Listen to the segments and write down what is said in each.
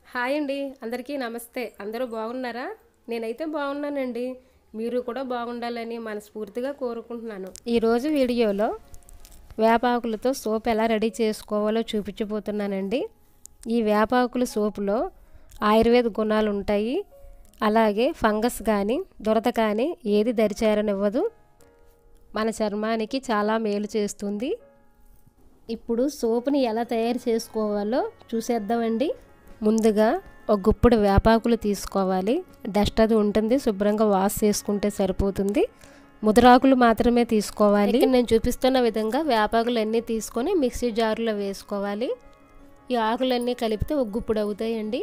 Hi అండి అందరికీ నమస్తే అందరూ బాగున్నారా నేనైతే బాగున్నానండి మీరు కూడా బాగుండాలని మనస్ఫూర్తిగా కోరుకుంటున్నాను ఈరోజు వీడియోలో వేపాకులతో సోప్ ఎలా రెడీ చేసుకోవాలో చూపించబోతున్నానండి ఈ వేపాకుల సోపులో ఆయుర్వేద గుణాలు ఉంటాయి అలాగే ఫంగస్ కానీ దురద కానీ ఏది దరిచేరనివ్వదు మన చర్మానికి చాలా మేలు చేస్తుంది ఇప్పుడు సోపుని ఎలా తయారు చేసుకోవాలో చూసేద్దామండి ముందుగా ఒక గుప్పుడు వేపాకులు తీసుకోవాలి డస్ట్ అది ఉంటుంది శుభ్రంగా వాష్ చేసుకుంటే సరిపోతుంది ముదరాకులు మాత్రమే తీసుకోవాలి ఇక్కడ నేను చూపిస్తున్న విధంగా వేపాకులు అన్నీ తీసుకొని మిక్సీ జారులో వేసుకోవాలి ఈ ఆకులన్నీ కలిపితే ఒక గుప్పుడు అవుతాయండి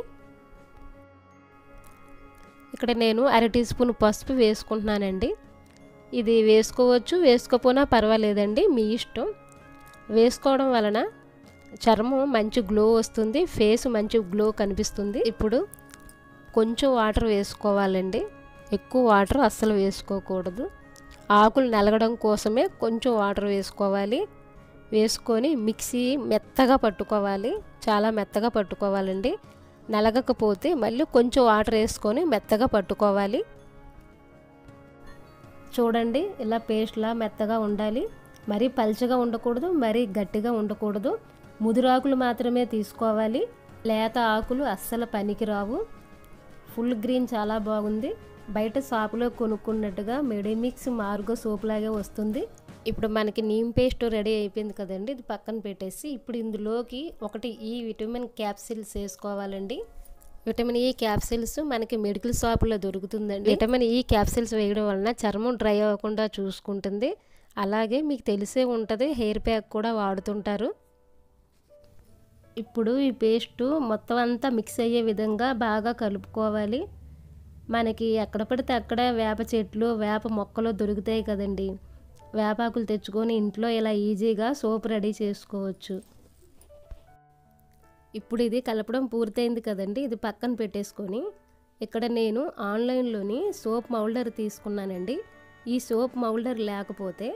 ఇక్కడ నేను అర టీ స్పూన్ పసుపు వేసుకుంటున్నానండి ఇది వేసుకోవచ్చు వేసుకోపోయినా పర్వాలేదండి మీ ఇష్టం వేసుకోవడం వలన చర్మం మంచి గ్లో వస్తుంది ఫేస్ మంచి గ్లో కనిపిస్తుంది ఇప్పుడు కొంచెం వాటర్ వేసుకోవాలండి ఎక్కువ వాటర్ అస్సలు వేసుకోకూడదు ఆకులు నలగడం కోసమే కొంచెం వాటర్ వేసుకోవాలి వేసుకొని మిక్సీ మెత్తగా పట్టుకోవాలి చాలా మెత్తగా పట్టుకోవాలండి నలగకపోతే మళ్ళీ కొంచెం వాటర్ వేసుకొని మెత్తగా పట్టుకోవాలి చూడండి ఇలా పేస్ట్లా మెత్తగా ఉండాలి మరీ పల్చగా ఉండకూడదు మరీ గట్టిగా ఉండకూడదు ముదురాకులు మాత్రమే తీసుకోవాలి లేత ఆకులు అస్సలు పనికిరావు ఫుల్ గ్రీన్ చాలా బాగుంది బయట షాపులో కొనుక్కున్నట్టుగా మెడిమిక్స్ మార్గో సోప్ లాగే వస్తుంది ఇప్పుడు మనకి నీమ్ పేస్ట్ రెడీ అయిపోయింది కదండి ఇది పక్కన పెట్టేసి ఇప్పుడు ఇందులోకి ఒకటి ఈ విటమిన్ క్యాప్సిల్స్ వేసుకోవాలండి విటమిన్ ఈ క్యాప్సిల్స్ మనకి మెడికల్ షాపులో దొరుకుతుందండి విటమిన్ ఈ క్యాప్సిల్స్ వేయడం వలన చర్మం డ్రై అవ్వకుండా చూసుకుంటుంది అలాగే మీకు తెలిసే ఉంటుంది హెయిర్ ప్యాక్ కూడా వాడుతుంటారు ఇప్పుడు ఈ పేస్ట్ మొత్తం అంతా మిక్స్ అయ్యే విధంగా బాగా కలుపుకోవాలి మనకి ఎక్కడ పడితే అక్కడ వేప చెట్లు వేప మొక్కలు దొరుకుతాయి కదండి వేపాకులు తెచ్చుకొని ఇంట్లో ఇలా ఈజీగా సోప్ రెడీ చేసుకోవచ్చు ఇప్పుడు ఇది కలపడం పూర్తయింది కదండి ఇది పక్కన పెట్టేసుకొని ఇక్కడ నేను ఆన్లైన్లోని సోప్ మౌల్డర్ తీసుకున్నానండి ఈ సోప్ మౌల్డర్ లేకపోతే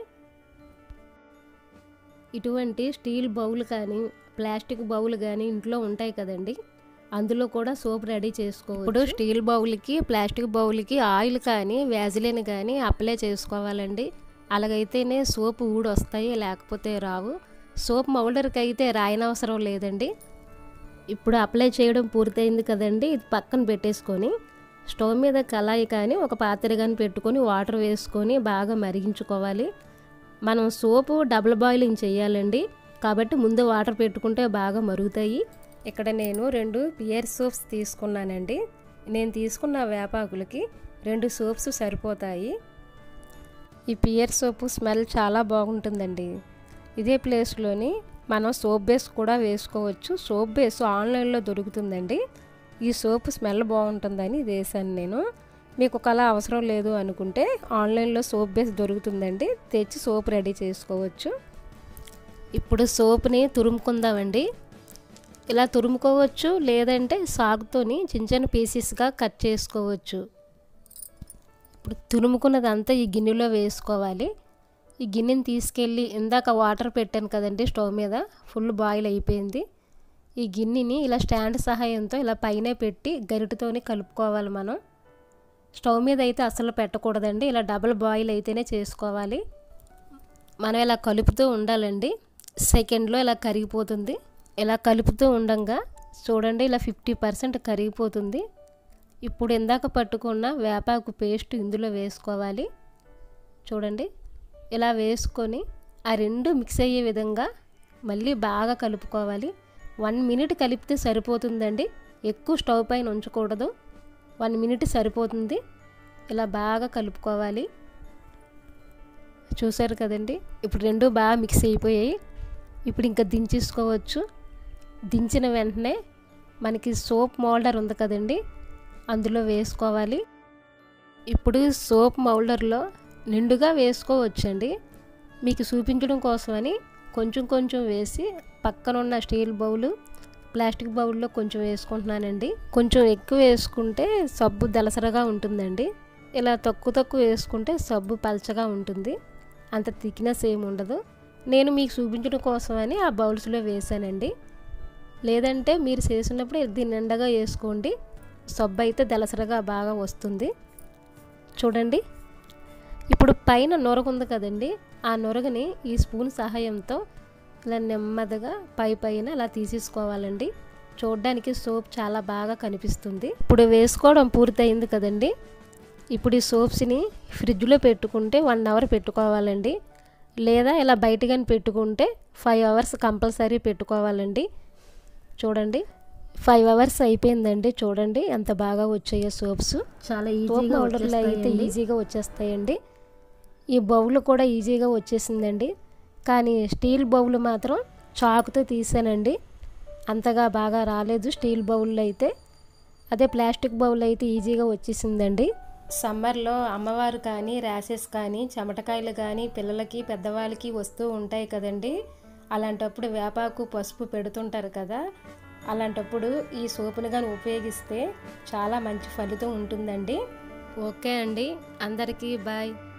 ఇటువంటి స్టీల్ బౌల్ కానీ ప్లాస్టిక్ బౌల్ కానీ ఇంట్లో ఉంటాయి కదండి అందులో కూడా సోప్ రెడీ చేసుకోవచ్చు ఇప్పుడు స్టీల్ బౌల్కి ప్లాస్టిక్ బౌల్కి ఆయిల్ కానీ వ్యాజిలిన్ కానీ అప్లై చేసుకోవాలండి అలాగైతేనే సోప్ ఊడి వస్తాయి లేకపోతే రావు సోప్ మౌల్డర్కి అయితే రాయనవసరం లేదండి ఇప్పుడు అప్లై చేయడం పూర్తయింది కదండి ఇది పక్కన పెట్టేసుకొని స్టవ్ మీద కళాయి కానీ ఒక పాత్ర కానీ పెట్టుకొని వాటర్ వేసుకొని బాగా మరిగించుకోవాలి మనం సోపు డబుల్ బాయిలింగ్ చేయాలండి కాబట్టి ముందు వాటర్ పెట్టుకుంటే బాగా మరుగుతాయి ఇక్కడ నేను రెండు పియర్ సోప్స్ తీసుకున్నానండి నేను తీసుకున్న వేపాకులకి రెండు సోప్స్ సరిపోతాయి ఈ పియర్ సోపు స్మెల్ చాలా బాగుంటుందండి ఇదే ప్లేస్లోని మనం సోప్ బేస్ కూడా వేసుకోవచ్చు సోప్ బేస్ ఆన్లైన్లో దొరుకుతుందండి ఈ సోప్ స్మెల్ బాగుంటుందని ఇది వేసాను నేను మీకు ఒకలా అవసరం లేదు అనుకుంటే ఆన్లైన్లో సోప్ బేస్ దొరుకుతుందండి తెచ్చి సోప్ రెడీ చేసుకోవచ్చు ఇప్పుడు సోప్ని తురుముకుందామండి ఇలా తురుముకోవచ్చు లేదంటే సాగుతోని చిన్న చిన్న పీసెస్గా కట్ చేసుకోవచ్చు ఇప్పుడు తురుముకున్నదంతా ఈ గిన్నెలో వేసుకోవాలి ఈ గిన్నెని తీసుకెళ్ళి ఇందాక వాటర్ పెట్టాను కదండి స్టవ్ మీద ఫుల్ బాయిల్ అయిపోయింది ఈ గిన్నెని ఇలా స్టాండ్ సహాయంతో ఇలా పైన పెట్టి గరిటతోని కలుపుకోవాలి మనం స్టవ్ మీద అయితే అసలు పెట్టకూడదండి ఇలా డబుల్ బాయిల్ అయితేనే చేసుకోవాలి మనం ఇలా కలుపుతూ ఉండాలండి సెకండ్లో ఇలా కరిగిపోతుంది ఇలా కలుపుతూ ఉండంగా చూడండి ఇలా ఫిఫ్టీ పర్సెంట్ కరిగిపోతుంది ఇప్పుడు ఇందాక పట్టుకున్న వేపాకు పేస్ట్ ఇందులో వేసుకోవాలి చూడండి ఇలా వేసుకొని ఆ రెండు మిక్స్ అయ్యే విధంగా మళ్ళీ బాగా కలుపుకోవాలి వన్ మినిట్ కలిపితే సరిపోతుందండి ఎక్కువ స్టవ్ పైన ఉంచకూడదు వన్ మినిట్ సరిపోతుంది ఇలా బాగా కలుపుకోవాలి చూసారు కదండి ఇప్పుడు రెండు బాగా మిక్స్ అయిపోయాయి ఇప్పుడు ఇంకా దించేసుకోవచ్చు దించిన వెంటనే మనకి సోప్ మోల్డర్ ఉంది కదండి అందులో వేసుకోవాలి ఇప్పుడు సోప్ మౌల్డర్లో నిండుగా వేసుకోవచ్చండి మీకు చూపించడం కోసమని కొంచెం కొంచెం వేసి పక్కన ఉన్న స్టీల్ బౌలు ప్లాస్టిక్ బౌల్లో కొంచెం వేసుకుంటున్నానండి కొంచెం ఎక్కువ వేసుకుంటే సబ్బు దలసరగా ఉంటుందండి ఇలా తక్కువ తక్కువ వేసుకుంటే సబ్బు పలచగా ఉంటుంది అంత థిక్నెస్ ఏమి ఉండదు నేను మీకు చూపించడం కోసమని ఆ బౌల్స్లో వేసానండి లేదంటే మీరు చేసినప్పుడు దీన్ని నిండగా వేసుకోండి సబ్బు అయితే దలసరగా బాగా వస్తుంది చూడండి ఇప్పుడు పైన నొరగ ఉంది కదండి ఆ నొరగని ఈ స్పూన్ సహాయంతో ఇలా నెమ్మదిగా పై పైన ఇలా తీసేసుకోవాలండి చూడడానికి సోప్ చాలా బాగా కనిపిస్తుంది ఇప్పుడు వేసుకోవడం పూర్తయింది కదండి ఇప్పుడు ఈ సోప్స్ని ఫ్రిడ్జ్లో పెట్టుకుంటే వన్ అవర్ పెట్టుకోవాలండి లేదా ఇలా బయట కానీ పెట్టుకుంటే ఫైవ్ అవర్స్ కంపల్సరీ పెట్టుకోవాలండి చూడండి ఫైవ్ అవర్స్ అయిపోయిందండి చూడండి ఎంత బాగా వచ్చాయో సోప్స్ చాలా సోప్ ఈజీగా పౌడర్లు అయితే వచ్చేస్తాయండి. ఈజీగా వచ్చేస్తాయండి ఈ బౌల్ కూడా ఈజీగా వచ్చేసిందండి కానీ స్టీల్ బౌల్ మాత్రం చాకుతో తీసానండి అంతగా బాగా రాలేదు స్టీల్ బౌల్ అయితే అదే ప్లాస్టిక్ బౌల్ అయితే ఈజీగా వచ్చేసిందండి సమ్మర్లో అమ్మవారు కానీ ర్యాషెస్ కానీ చెమటకాయలు కానీ పిల్లలకి పెద్దవాళ్ళకి వస్తూ ఉంటాయి కదండి అలాంటప్పుడు వేపాకు పసుపు పెడుతుంటారు కదా అలాంటప్పుడు ఈ సోపుని కానీ ఉపయోగిస్తే చాలా మంచి ఫలితం ఉంటుందండి ఓకే అండి అందరికీ బాయ్